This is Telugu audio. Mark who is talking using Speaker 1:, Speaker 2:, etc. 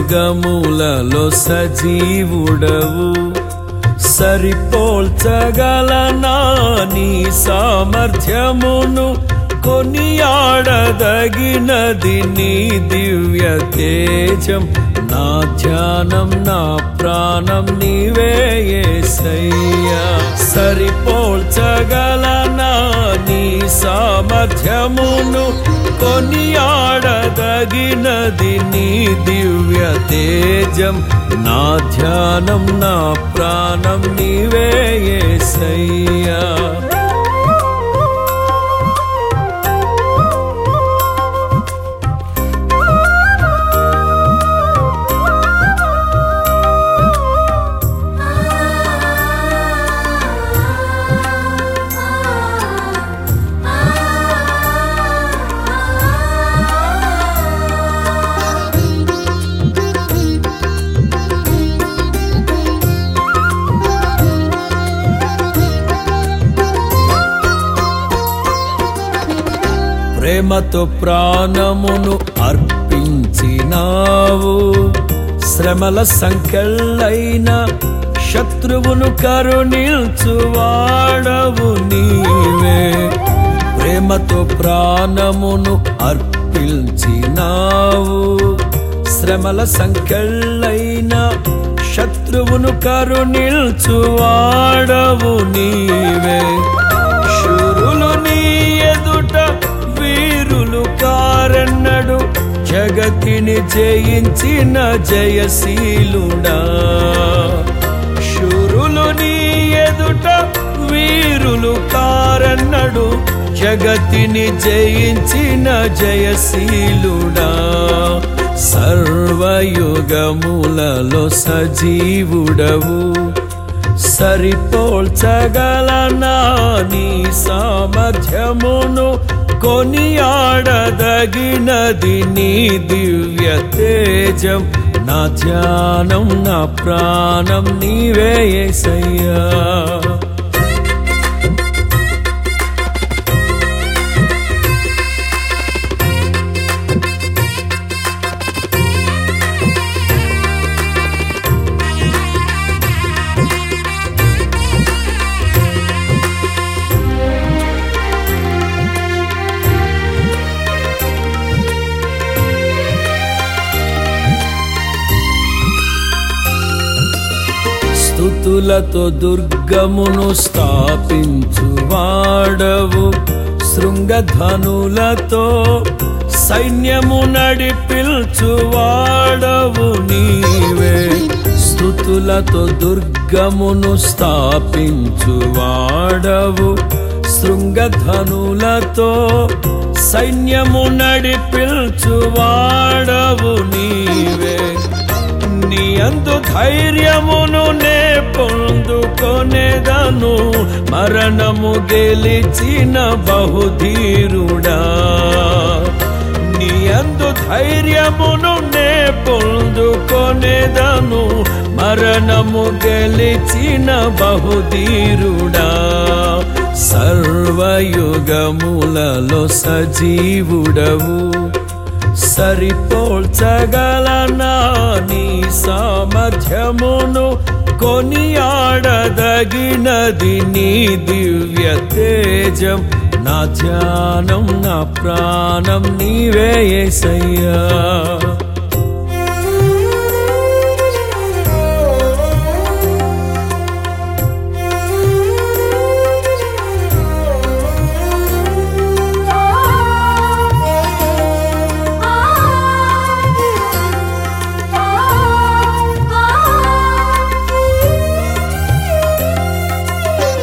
Speaker 1: యుగములలో సజీవుడవు సరిపోల్చగలనా నీ సామర్థ్యమును కొనియాడదగినది నీ దివ్య తేజం నా ధ్యానం నా ప్రాణం నీవే యేసయ్యా సరిపోల్చగలనా నీ సామర్థ్యమును కొనియాడదగినది నీ దివ్య తేజం నా ధ్యానం నా ప్రాణం నీవే యేసయ్యా ప్రేమతో ప్రాణమును అర్పించినావు శ్రమల సంఖ్యలైన శత్రువును కరుణిల్చువాడవు నీవే ప్రేమతో ప్రాణమును అర్పించినావు శ్రమల సంఖ్యలైన శత్రువును కరుణిల్చువాడవు నీవే శూరులు నీ ఎదుట వీరులు కారన్నడు జగతిని జయించిన జయశీలుడా శూరులు నీ ఎదుట వీరులు కారన్నడు జగతిని జయించిన జయశీలుడా సర్వయుగములలో సజీవుడవు సరిపోల్చగలనా నీ సామర్థ్యమును కొనియాడదగినది నీ దివ్య తేజం నా ధ్యానం నా ప్రాణం నీవే యేసయ్యా స్థుతులతో దుర్గమును స్థాపించువాడవు శృంగధనులతో సైన్యము నడిపిల్చువాడవు నీవే స్థుతులతో దుర్గమును స్థాపించువాడవు శృంగధనులతో సైన్యము నడిపిల్చువాడవు నీవే నీ అందు ధైర్యమును నే పొందుకొనేదను మరణము గెలిచిన బహుధీరుడా నీ అందు ధైర్యమును నే పొందుకొనేదను మరణము గెలిచిన బహుధీరుడా సర్వయుగములలో సజీవుడవు సరిపోల్చగలనా నీ సామర్థ్యమును కొనియాడదగినది నీ దివ్య తేజం నా ధ్యానం నా ప్రాణం నీవే యేసయ్యా